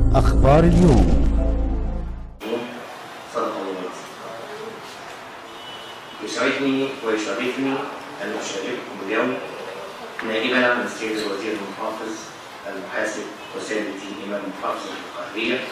أخبار اليوم صدق الله العظيم يسعدني ويشرفني أن أشارككم اليوم نائبا عن السيد الوزير المحافظ المحاسب وسيدتي إمام محافظة القاهرية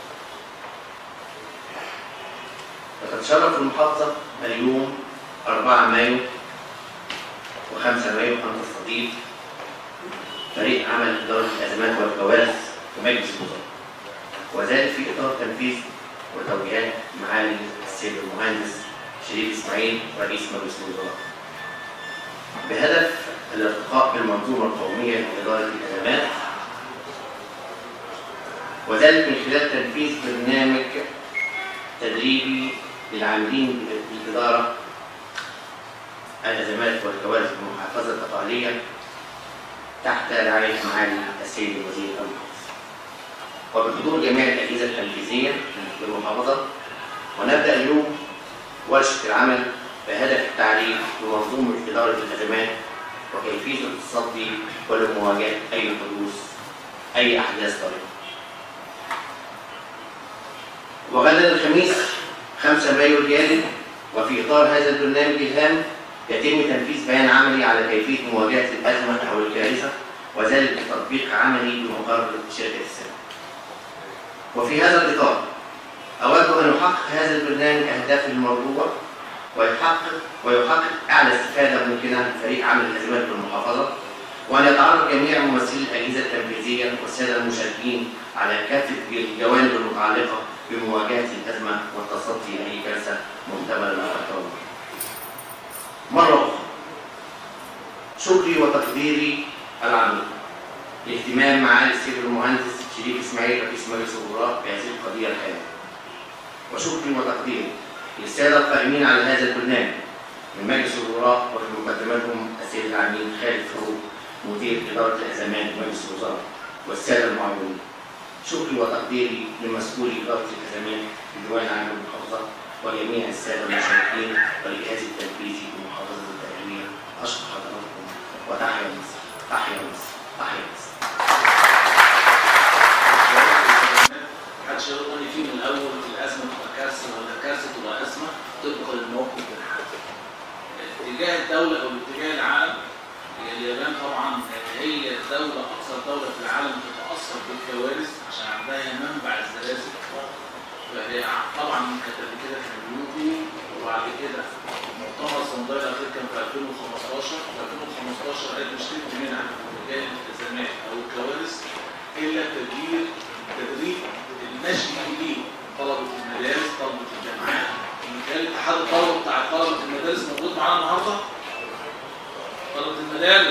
لقد شرف المحافظة اليوم 4 مايو و5 مايو أن تستضيف فريق عمل إدارة الأزمات والكوارث ومجلس الوزراء وذلك في إطار تنفيذ وتوجيهات معالي السيد المهندس شريف إسماعيل رئيس مجلس الوزراء بهدف الارتقاء بالمنظومة القومية لإدارة الأزمات وذلك من خلال تنفيذ برنامج تدريبي للعاملين بالإدارة الأزمات والكوارث بالمحافظة التقالية تحت رعاية معالي السيد الوزير المحافظ وبحضور جميع الأجهزة التنفيذية بالمحافظة ونبدأ اليوم ورشة العمل بهدف التعريف بمنظومة إدارة الأزمات وكيفية التصدي ولمواجهة أي حدوث أي أحداث طارئة. وغدا الخميس 5 مايو الجاري وفي إطار هذا البرنامج الهام يتم تنفيذ بيان عملي على كيفية مواجهة الأزمة أو الكارثة وذلك بتطبيق عملي بمقارنة شركة السلام. وفي هذا الإطار أود أن يحقق هذا البرنامج أهدافه المرجوة ويحقق ويحقق أعلى استفادة ممكنة من فريق عمل الأزمات بالمحافظة وأن يتعرف جميع ممثلي الأجهزة التنفيذية والسادة المشاركين على كافة الجوانب المتعلقة بمواجهة الأزمة والتصدي لأي كارثة محتملة لا قدر الله. مرة أخرى شكري وتقديري العميق لاهتمام معالي السيد المهندس شريف اسماعيل رئيس مجلس الوزراء بهذه القضيه الهامه. وشكري وتقديري للساده القائمين على هذا البرنامج من مجلس الوزراء وفي مقدمتهم السيد العميد خالد فاروق مدير اداره الازمات مجلس الوزراء والساده المعاونين. شكري وتقديري لمسؤولي اداره الازمات في ديوان عام المحافظه وجميع الساده المشاركين والجهاز التنفيذي بمحافظه الداخليه اشكر حضراتكم وتحيا مصر تحيا مصر تحيا مصر. محدش يقول ان في من الاول الازمه تبقى كارثه ولا كارثه تبقى ازمه طبقا للموقف الحالي. اتجاه الدوله او اتجاه العالم هي اليابان طبعا هي الدوله اكثر دوله في العالم تتاثر بالكوارث عشان عندها منبع الزلازل. فهي طبعا كانت قبل كده كان بيوتي وبعد كده مؤتمر صندوق الاخير كان في 2015 في 2015 قالت مش تدي منها مجال الالتزامات او الكوارث الا تدبير تدريب النشء الجديد طلبه المدارس طلبه الجامعات من خلال اتحاد الطلبه بتاع طلبه المدارس موجود معانا النهارده طلبه المدارس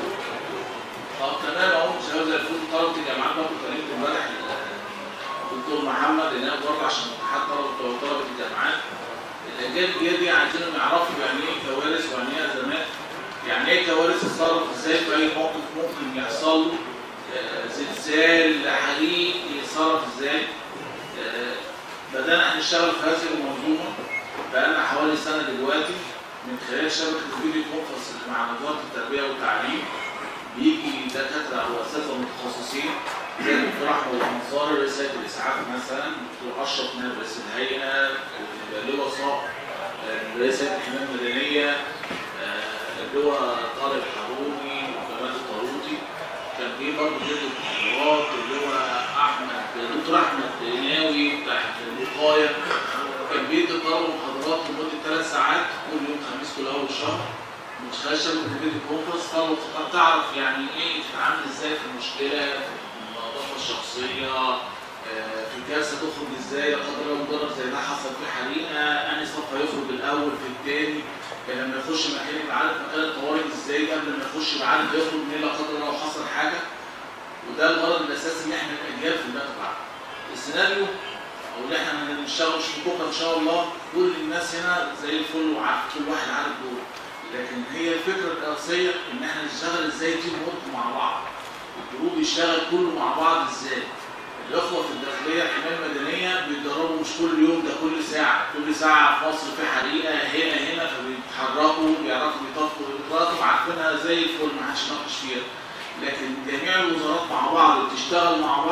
طب تمام اهو شباب زي الفل طلبه الجامعات برضه كلمت امبارح الدكتور محمد هناك برضه عشان اتحاد طلبه طلبه الجامعات الاجيال الجديده دي عايزينهم يعرفوا يعني ايه كوارث ويعني ايه ازمات يعني ايه كوارث تتصرف ازاي في اي موقف ممكن يحصل له آه، زلزال حريق يتصرف ازاي آه، بدأنا نشتغل في هذه المنظومة بقالنا حوالي سنة دلوقتي من خلال شبكة الفيديو كونفرنس اللي مع وزارة التربية والتعليم بيجي دكاترة أو أساتذة متخصصين زي الدكتور أحمد الأنصاري رئيس هيئة الإسعاف مثلا الدكتور أشرف نائب رئيس الهيئة اللواء صقر آه، رئيس هيئة الحماية المدنية آه، اللواء طارق حروني وكمال الطاروطي كان في برضه جزء محاضرات اللي هو احمد دكتور احمد ناوي بتاع الوقايه كان بيدي طلبه محاضرات لمده ثلاث ساعات كل يوم خميس كل اول شهر من خلال شبكه الفيديو كونفرنس طلبه تقدر تعرف يعني ايه تتعامل ازاي في المشكله في النظافه الشخصيه آه، في كارثه تخرج ازاي لا قدر الله مجرد زي ده حصل في حريقه انهي صف هيخرج الاول في الثاني لما يخش مكان يبقى عارف مكان الطوارئ ازاي قبل ما يخش يبقى عارف يخرج منين لا قدر الله لو حصل حاجه وده الغرض الاساسي ان احنا الاجيال في المدفع السيناريو او اللي احنا هنشتغل مش بكره ان شاء الله كل الناس هنا زي الفل وعارف كل واحد عارف دوره لكن هي الفكره الرئيسيه ان احنا نشتغل ازاي تيم ورك مع بعض الجروب يشتغل كله مع بعض ازاي الاخوه في الداخليه الحمايه المدنيه بيتدربوا مش كل يوم ده كل ساعه كل ساعه في مصر في حريقه هنا هنا فبيتحركوا بيعرفوا يطفوا الاجراءات عارفينها زي الفل ما حدش يناقش فيها لكن جميع الوزارات مع بعض بتشتغل مع بعض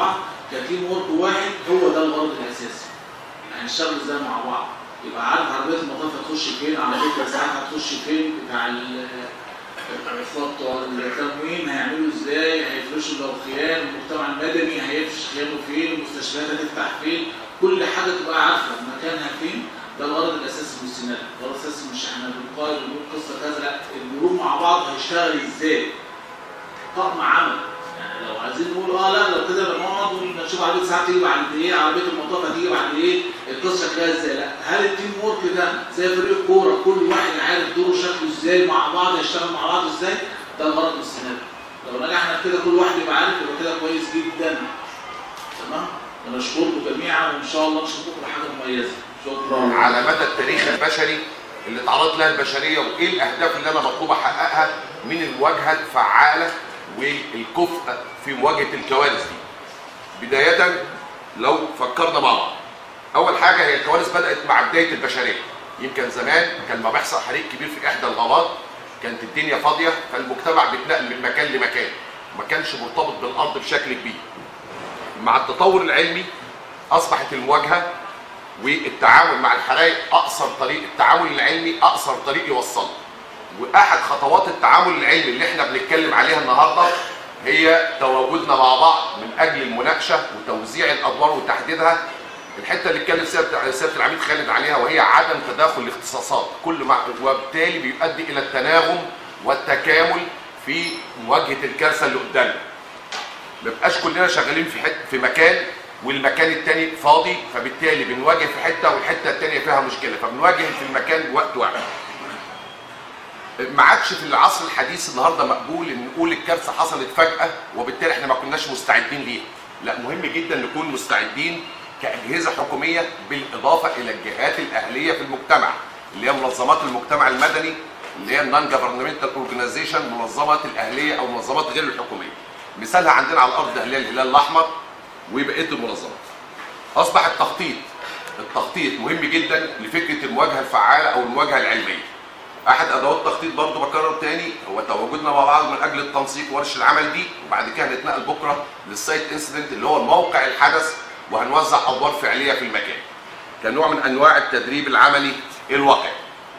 كتيم ورك واحد هو ده الغرض الاساسي يعني نشتغل ازاي مع بعض يبقى عارف عربيه المطاف هتخش فين عربيه الاسعاف هتخش فين بتاع ال- الخط بتوع التموين هيعملوا ازاي هيفرشوا لو خيام المجتمع المدني هيفرش خيامه فين المستشفيات هتفتح فين كل حاجه تبقى عارفه مكانها فين ده الغرض الاساسي من السيناريو الغرض الاساسي مش احنا بنقايل ونقول قصه كذا لا الجروب مع بعض هيشتغل ازاي طقم عمل يعني لو عايزين نقول اه لا لو كده نقعد ونشوف عربيه ساعات تيجي بعد ايه عربيه المطاف هتيجي بعد ايه القصه شكلها ازاي لا هل التيم ورك ده زي فريق كوره كل واحد عارف دوره شكله ازاي مع بعض هيشتغل مع بعض ازاي ده الغرض من السيناريو لو نجحنا في كده كل واحد يبقى عارف يبقى كده كويس جدا تمام انا اشكركم جميعا وان شاء الله نشوفكم بحاجه مميزه شكرا على مدى التاريخ البشري اللي اتعرضت لها البشريه وايه الاهداف اللي انا مطلوب احققها من المواجهه الفعاله والكفء في مواجهه الكوارث دي. بدايه لو فكرنا مع بعض. اول حاجه هي الكوارث بدات مع بدايه البشريه. يمكن زمان كان ما بيحصل حريق كبير في احدى الغابات كانت الدنيا فاضيه فالمجتمع بيتنقل من مكان لمكان. ما كانش مرتبط بالارض بشكل كبير. مع التطور العلمي اصبحت المواجهه والتعامل مع الحرائق اقصر طريق التعامل العلمي اقصر طريق يوصلنا واحد خطوات التعامل العلمي اللي احنا بنتكلم عليها النهارده هي تواجدنا مع بعض من اجل المناقشه وتوزيع الادوار وتحديدها الحته اللي اتكلم سياده سياده العميد خالد عليها وهي عدم تداخل الاختصاصات كل ما وبالتالي بيؤدي الى التناغم والتكامل في مواجهه الكارثه اللي قدامنا ما يبقاش كلنا شغالين في حته في مكان والمكان التاني فاضي فبالتالي بنواجه في حته والحته التانيه فيها مشكله فبنواجه في المكان وقت واحد. ما عادش في العصر الحديث النهارده مقبول ان نقول الكارثه حصلت فجاه وبالتالي احنا ما كناش مستعدين ليها. لا مهم جدا نكون مستعدين كاجهزه حكوميه بالاضافه الى الجهات الاهليه في المجتمع اللي هي منظمات المجتمع المدني اللي هي النون جفرنمنتال اورجانيزيشن المنظمات الاهليه او المنظمات غير الحكوميه. مثالها عندنا على الارض هي الهلال الاحمر وبقيه المنظمات. اصبح التخطيط التخطيط مهم جدا لفكره المواجهه الفعاله او المواجهه العلميه. احد ادوات التخطيط برضه بكرر تاني هو تواجدنا مع بعض من اجل التنسيق ورش العمل دي وبعد كده هنتنقل بكره للسايت انسيدنت اللي هو موقع الحدث وهنوزع ادوار فعليه في المكان. كنوع من انواع التدريب العملي الواقعي.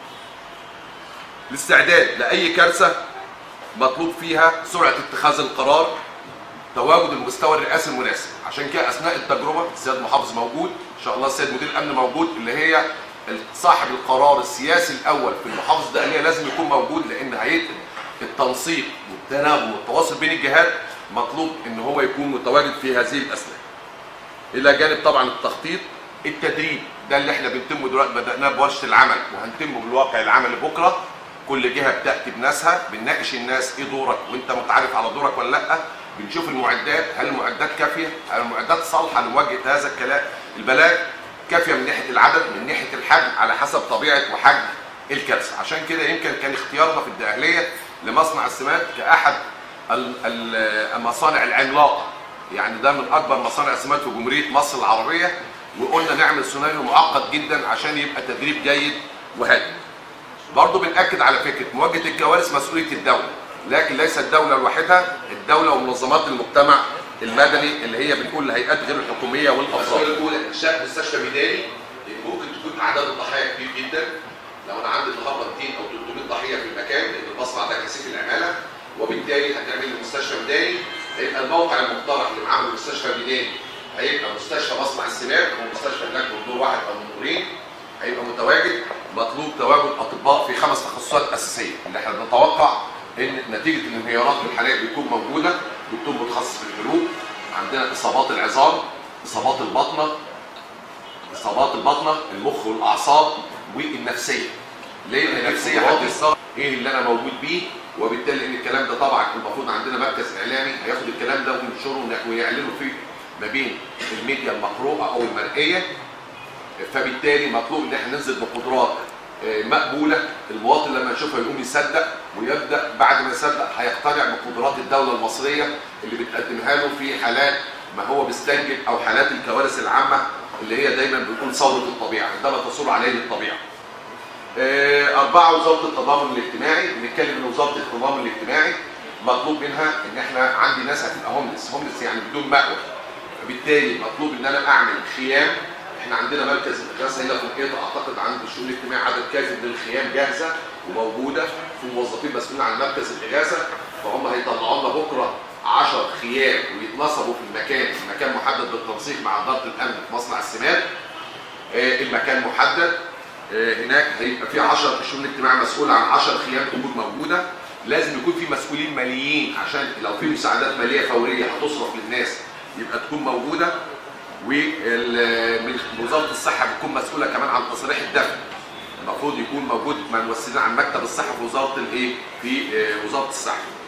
الاستعداد لاي كارثه مطلوب فيها سرعه اتخاذ القرار تواجد المستوى الرئاسي المناسب عشان كده اثناء التجربه السيد المحافظ موجود ان شاء الله السيد مدير الامن موجود اللي هي صاحب القرار السياسي الاول في المحافظه الداخليه لازم يكون موجود لان هيئه التنسيق والتناغم والتواصل بين الجهات مطلوب ان هو يكون متواجد في هذه الاثناء. الى جانب طبعا التخطيط التدريب ده اللي احنا بنتمه دلوقتي بداناه بورشه العمل وهنتمه بالواقع العملي بكره كل جهه بتاتي بناسها بنناقش الناس ايه دورك وانت متعرف على دورك ولا لا بنشوف المعدات هل المعدات كافيه هل المعدات صالحه لمواجهه هذا الكلام البلاغ كافيه من ناحيه العدد من ناحيه الحجم على حسب طبيعه وحجم الكارثه عشان كده يمكن كان اختيارنا في الدقهليه لمصنع السمات كاحد ال- ال- المصانع العملاقه يعني ده من اكبر مصانع السمات في جمهوريه مصر العربيه وقلنا نعمل سيناريو معقد جدا عشان يبقى تدريب جيد وهادي برضه بنأكد على فكرة مواجهة الكوارث مسؤولية الدولة لكن ليس الدولة لوحدها الدولة ومنظمات المجتمع المدني اللي هي بنقول الهيئات غير الحكومية والأفراد الأولى إنشاء مستشفى ميداني ممكن تكون أعداد الضحايا كبير جدا لو أنا عندي النهارده 200 أو 300 ضحية في المكان لأن المصنع ده كثيف العمالة وبالتالي هتعمل لي مستشفى ميداني هيبقى الموقع المقترح اللي معامل مستشفى ميداني هيبقى مستشفى مصنع السمات أو مستشفى هناك من دور واحد أو من دورين هيبقى متواجد مطلوب تواجد اطباء في خمس تخصصات اساسيه اللي احنا بنتوقع ان نتيجه الانهيارات والحرائق بيكون موجوده دكتور متخصص في القلوب عندنا اصابات العظام اصابات البطنه اصابات البطنه المخ والاعصاب والنفسيه ليه النفسيه حد يستغرب ايه اللي انا موجود بيه وبالتالي ان الكلام ده طبعا المفروض عندنا مركز اعلامي هياخد الكلام ده وينشره ويعلنه فيه ما بين الميديا المقروءه او المرئيه فبالتالي مطلوب ان احنا ننزل بقدرات آه، مقبوله المواطن لما يشوفها يقوم يصدق ويبدا بعد ما يصدق هيقتنع بقدرات الدوله المصريه اللي بتقدمها له في حالات ما هو بيستنجد او حالات الكوارث العامه اللي هي دايما بنقول ثوره الطبيعه عندما تصور عليه الطبيعه. آه، أربعة وزارة التضامن الاجتماعي بنتكلم ان وزارة التضامن الاجتماعي مطلوب منها ان احنا عندي ناس هتبقى هوملس، هوملس يعني بدون مأوى وبالتالي مطلوب ان انا اعمل خيام احنا عندنا مركز الاغاثه هنا في القيطه اعتقد عند الشؤون الاجتماعيه عدد كافي من الخيام جاهزه وموجوده في موظفين مسؤولين عن مركز الاغاثه فهم هيطلعوا لنا بكره 10 خيام ويتنصبوا في المكان المكان محدد بالتنسيق مع اداره الامن في مصنع السماد آه، المكان محدد آه، هناك هيبقى في 10 الشؤون الاجتماعيه مسؤوله عن 10 خيام تكون موجوده لازم يكون في مسؤولين ماليين عشان لو في مساعدات ماليه فوريه هتصرف للناس يبقى تكون موجوده ووزاره الصحه بتكون مسؤوله كمان عن تصريح الدفن المفروض يكون موجود ممثلين عن مكتب الصحه في وزاره الايه في آه، وزاره الصحه